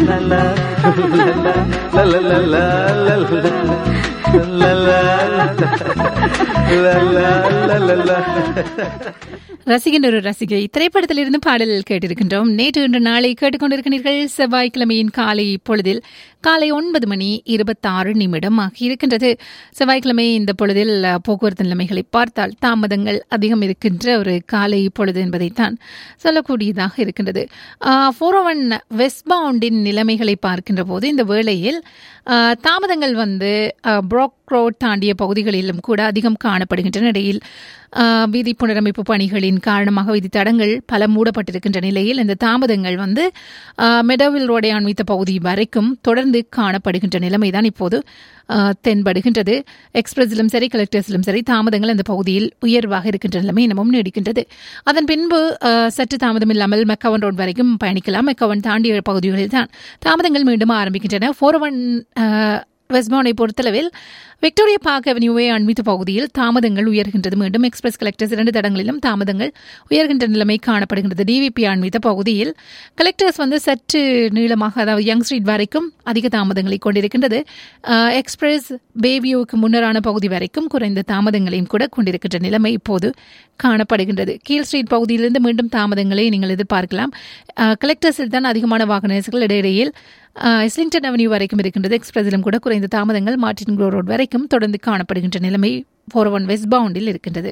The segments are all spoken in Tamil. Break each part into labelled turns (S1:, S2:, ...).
S1: ரசிகன் ஒரு ரசிகை திரைப்படத்திலிருந்து பாடல் கேட்டிருக்கின்றோம் நேற்று இன்று நாளை கேட்டுக்கொண்டிருக்கிறீர்கள் செவ்வாய்க்கிழமையின் காலை பொழுதில் காலை ஒன்பது மணி இருபத்தாறு நிமிடம் ஆகி இருக்கின்றது செவ்வாய்க்கிழமை இந்த பொழுதில் அஹ், போக்குவரத்து நிலைமைகளை பார்த்தால் தாமதங்கள் அதிகம் இருக்கின்ற ஒரு காலை பொழுது என்பதைத்தான் சொல்லக்கூடியதாக இருக்கின்றது ஃபோர் ஒன் வெஸ்ட் பவுண்டின் நிலைமைகளை பார்க்கின்ற போது இந்த வேளையில் அஹ், தாமதங்கள் வந்து புரோக் ரோட் தாண்டிய பகுதிகளிலும் கூட அதிகம் காணப்படுகின்றன இடையில் அஹ், வீதி புனரமைப்பு பணிகளின் காரணமாக வீதி தடங்கள் பல மூடப்பட்டிருக்கின்ற நிலையில் இந்த தாமதங்கள் வந்து அஹ், மெடோவில் ரோடை அண்மித்த பகுதி வரைக்கும் தொடர்ந்து காணப்படுகின்ற நிலைமைதான் இப்போது அஹ், தென்படுகின்றது எக்ஸ்பிரஸிலும் சரி கலெக்டர்ஸிலும் சரி தாமதங்கள் அந்த பகுதியில் உயர்வாக இருக்கின்ற நிலைமை இன்னமும் நீடிக்கின்றது அதன் பின்பு அஹ், சற்று தாமதம் இல்லாமல் மெக்கவன் ரோட் வரைக்கும் பயணிக்கலாம் மெக்கவன் தாண்டிய பகுதிகளில் தான் தாமதங்கள் மீண்டும் ஆரம்பிக்கின்றன ஃபோர் ஒன் வெஸ்ட்பவுனை பொறுத்தளவில் விக்டோரியா பார்க் அவென்யூவை அண்மித்த பகுதியில் தாமதங்கள் உயர்கின்றது மீண்டும் எக்ஸ்பிரஸ் கலெக்டர்ஸ் இரண்டு தடங்களிலும் தாமதங்கள் உயர்கின்ற நிலைமை காணப்படுகின்றது டிவிபி அண்மித்த பகுதியில் கலெக்டர்ஸ் வந்து சற்று நீளமாக அதாவது யங் ஸ்ட்ரீட் வரைக்கும் அதிக தாமதங்களை கொண்டிருக்கின்றது அஹ், எக்ஸ்பிரஸ் பேவியூவுக்கு முன்னரான பகுதி வரைக்கும் குறைந்த தாமதங்களையும் கூட கொண்டிருக்கின்ற நிலைமை இப்போது காணப்படுகின்றது கீழ் ஸ்ட்ரீட் பகுதியிலிருந்து மீண்டும் தாமதங்களை நீங்கள் எதிர்பார்க்கலாம் அஹ், கலெக்டர்ஸில் தான் அதிகமான வாகன நெரிசல்கள் இடையிடையில் அஹ், இஸ்லிங்டன் அவென்யூ வரைக்கும் இருக்கின்றது எக்ஸ்பிரஸிலும் கூட குறைந்த தாமதங்கள் மார்டின் க்ரோ ரோட் வரைக்கும் தொடர்ந்து காணப்படுகின்ற நிலைமை ஃபோர் ஒன் வெஸ்ட் பவுண்டில் இருக்கின்றது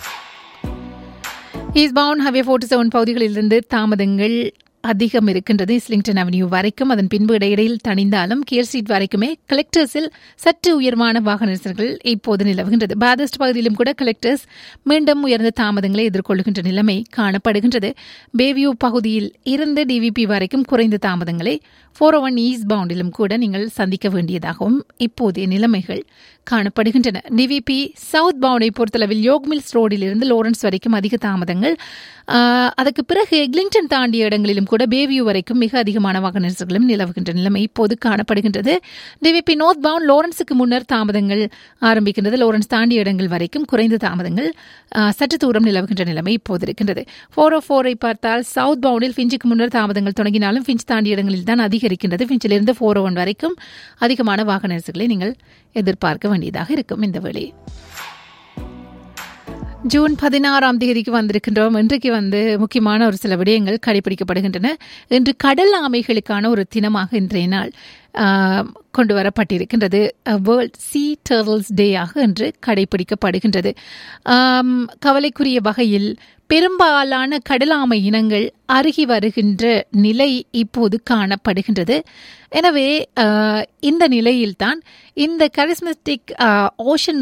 S1: eastbound highway forty seven பகுதிகளிலிருந்து தாமதங்கள் அதிகம் இருக்கின்றது இஸ்லிங்டன் அவென்யூ வரைக்கும் அதன் பின்பு இடையிடையில் தணிந்தாலும் கேர் ஸ்ட்ரீட் வரைக்குமே கலெக்டர்ஸில் சற்று உயர்வான வாகன நெரிசல்கள் இப்போது நிலவுகின்றது பாதஸ்ட் பகுதியிலும் கூட கலெக்டர்ஸ் மீண்டும் உயர்ந்த தாமதங்களை எதிர்கொள்கின்ற நிலைமை காணப்படுகின்றது பேவியூ பகுதியில் இருந்து டிவிபி வரைக்கும் குறைந்த தாமதங்களை ஃபோர் ஒன் ஈஸ்ட் பவுண்டிலும் கூட நீங்கள் சந்திக்க வேண்டியதாகவும் இப்போதைய நிலைமைகள் காணப்படுகின்றன டிவிபி சவுத் பவுண்டை பொறுத்தளவில் யோக் மில்ஸ் ரோடில் இருந்து லோரன்ஸ் வரைக்கும் அதிக தாமதங்கள் ஆஹ், அதற்கு பிறகு எக்லிங்டன் தாண்டிய இடங்களிலும் கூட பேவியூ வரைக்கும் மிக அதிகமான வாகன நெரிசல்களும் நிலவுகின்ற நிலைமை இப்போது காணப்படுகின்றது டிவிபி நோர்த் பவுண்ட் லோரன்ஸுக்கு முன்னர் தாமதங்கள் ஆரம்பிக்கின்றது லோரன்ஸ் தாண்டிய இடங்கள் வரைக்கும் குறைந்த தாமதங்கள் ஆஹ், சற்று தூரம் நிலவுகின்ற நிலைமை இப்போது இருக்கின்றது ஃபோர் ஓ ஃபோரை பார்த்தால் சவுத் பவுண்டில் ஃபிஞ்சுக்கு முன்னர் தாமதங்கள் தொடங்கினாலும் ஃபிஞ்ச் தாண்டிய இடங்களில் தான் அதிகரிக்கின்றது ஃபிஞ்சிலிருந்து ஃபோர் ஒன் வரைக்கும் அதிகமான வாகன நெரிசல்களை நீங்கள் எதிர்பார்க்க வேண்டியதாக இருக்கும் இந்த வேளை ஜூன் பதினாறாம் தேதிக்கு வந்திருக்கின்றோம் இன்றைக்கு வந்து முக்கியமான ஒரு சில விடயங்கள் கடைபிடிக்கப்படுகின்றன இன்று கடல் ஆமைகளுக்கான ஒரு தினமாக இன்றைய நாள் ஆஹ், கொண்டு வரப்பட்டிருக்கின்றது வேர்ல்ட் சி டர்ல்ஸ் டேயாக இன்று கடைபிடிக்கப்படுகின்றது ஆம், கவலைக்குரிய வகையில் பெரும்பாலான கடலாமை இனங்கள் அருகி வருகின்ற நிலை இப்போது காணப்படுகின்றது எனவே ஆஹ், இந்த நிலையில்தான் இந்த கரிஸ்மஸ்டிக் ஓஷன்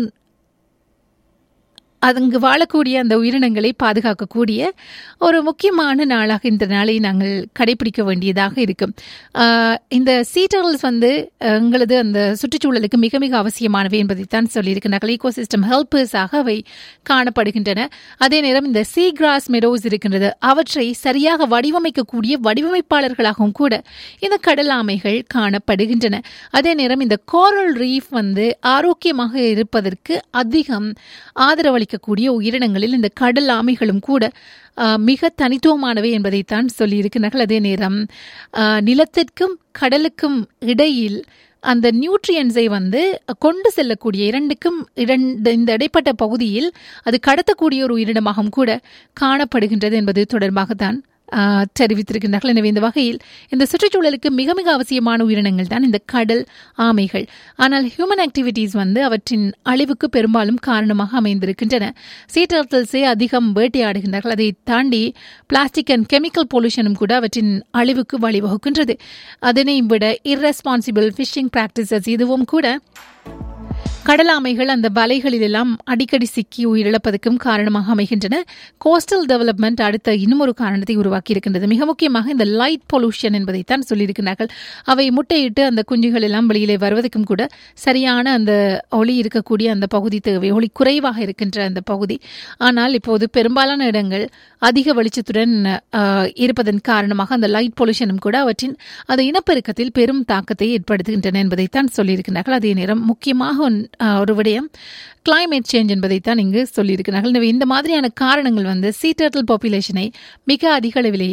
S1: அங்கு வாழக்கூடிய அந்த உயிரினங்களை பாதுகாக்கக்கூடிய ஒரு முக்கியமான நாளாக இந்த நாளை நாங்கள் கடைபிடிக்க வேண்டியதாக இருக்கும் ஆஹ் இந்த சீட்டர்ஸ் வந்து அஹ், எங்களது அந்த சுற்றுச்சூழலுக்கு மிக மிக அவசியமானவை என்பதைத்தான் சொல்லியிருக்கிறார்கள் ஈகோசிஸ்டம் ஹெல்பர்ஸாக அவை காணப்படுகின்றன அதே நேரம் இந்த சீ கிராஸ் மெடோஸ் இருக்கின்றது அவற்றை சரியாக வடிவமைக்கக்கூடிய வடிவமைப்பாளர்களாகவும் கூட இந்த கடல் ஆமைகள் காணப்படுகின்றன அதே நேரம் இந்த கோரல் ரீஃப் வந்து ஆரோக்கியமாக இருப்பதற்கு அதிகம் ஆதரவளிக்கக்கூடிய உயிரினங்களில் இந்த கடல் ஆமைகளும் கூட ஆஹ், மிக தனித்துவமானவை என்பதைத்தான் சொல்லியிருக்கிறார்கள் அதே நேரம் ஆஹ், நிலத்திற்கும் கடலுக்கும் இடையில் அந்த நியூட்ரியன்ஸை வந்து கொண்டு செல்லக்கூடிய இரண்டுக்கும் இரண்டு இந்த இடைப்பட்ட பகுதியில் அது கடத்தக்கூடிய ஒரு உயிரினமாகவும் கூட காணப்படுகின்றது என்பது தொடர்பாகத்தான் ஆஹ், தெரிவித்திருக்கின்றார்கள் எனவே இந்த வகையில் இந்த சுற்றுச்சூழலுக்கு மிக மிக அவசியமான உயிரினங்கள் தான் இந்த கடல் ஆமைகள் ஆனால் ஹியூமன் ஆக்டிவிட்டீஸ் வந்து அவற்றின் அழிவுக்கு பெரும்பாலும் காரணமாக அமைந்திருக்கின்றன சீட்டர்த்தல்ஸே அதிகம் வேட்டையாடுகின்றார்கள் அதை தாண்டி பிளாஸ்டிக் அண்ட் கெமிக்கல் பொல்யூஷனும் கூட அவற்றின் அழிவுக்கு வழிவகுக்கின்றது அதனை விட இர்ரெஸ்பான்சிபிள் ஃபிஷிங் பிராக்டிசஸ் இதுவும் கூட கடலாமைகள் அந்த வலைகளிலெல்லாம் அடிக்கடி சிக்கி உயிரிழப்பதற்கும் காரணமாக அமைகின்றன கோஸ்டல் டெவலப்மெண்ட் அடுத்த இன்னும் ஒரு காரணத்தை உருவாக்கி இருக்கின்றது மிக முக்கியமாக இந்த லைட் பொல்யூஷன் என்பதைத்தான் சொல்லியிருக்கிறார்கள் அவை முட்டையிட்டு அந்த குஞ்சுகள் எல்லாம் வெளியிலே வருவதற்கும் கூட சரியான அந்த ஒளி இருக்கக்கூடிய அந்த பகுதி தேவை ஒளி குறைவாக இருக்கின்ற அந்த பகுதி ஆனால் இப்போது பெரும்பாலான இடங்கள் அதிக வெளிச்சத்துடன் ஆஹ், இருப்பதன் காரணமாக அந்த லைட் பொல்யூஷனும் கூட அவற்றின் அந்த இனப்பெருக்கத்தில் பெரும் தாக்கத்தை ஏற்படுத்துகின்றன என்பதைத்தான் சொல்லியிருக்கிறார்கள் அதே நேரம் முக்கியமாக ஒன்- ஆஹ், ஒரு விடயம் கிளைமேட் சேஞ்ச் என்பதைத்தான் இங்கு சொல்லியிருக்கிறார்கள் எனவே இந்த மாதிரியான காரணங்கள் வந்து சீ டர்ட்டில் பாப்புலேஷனை மிக அதிக அளவிலேயே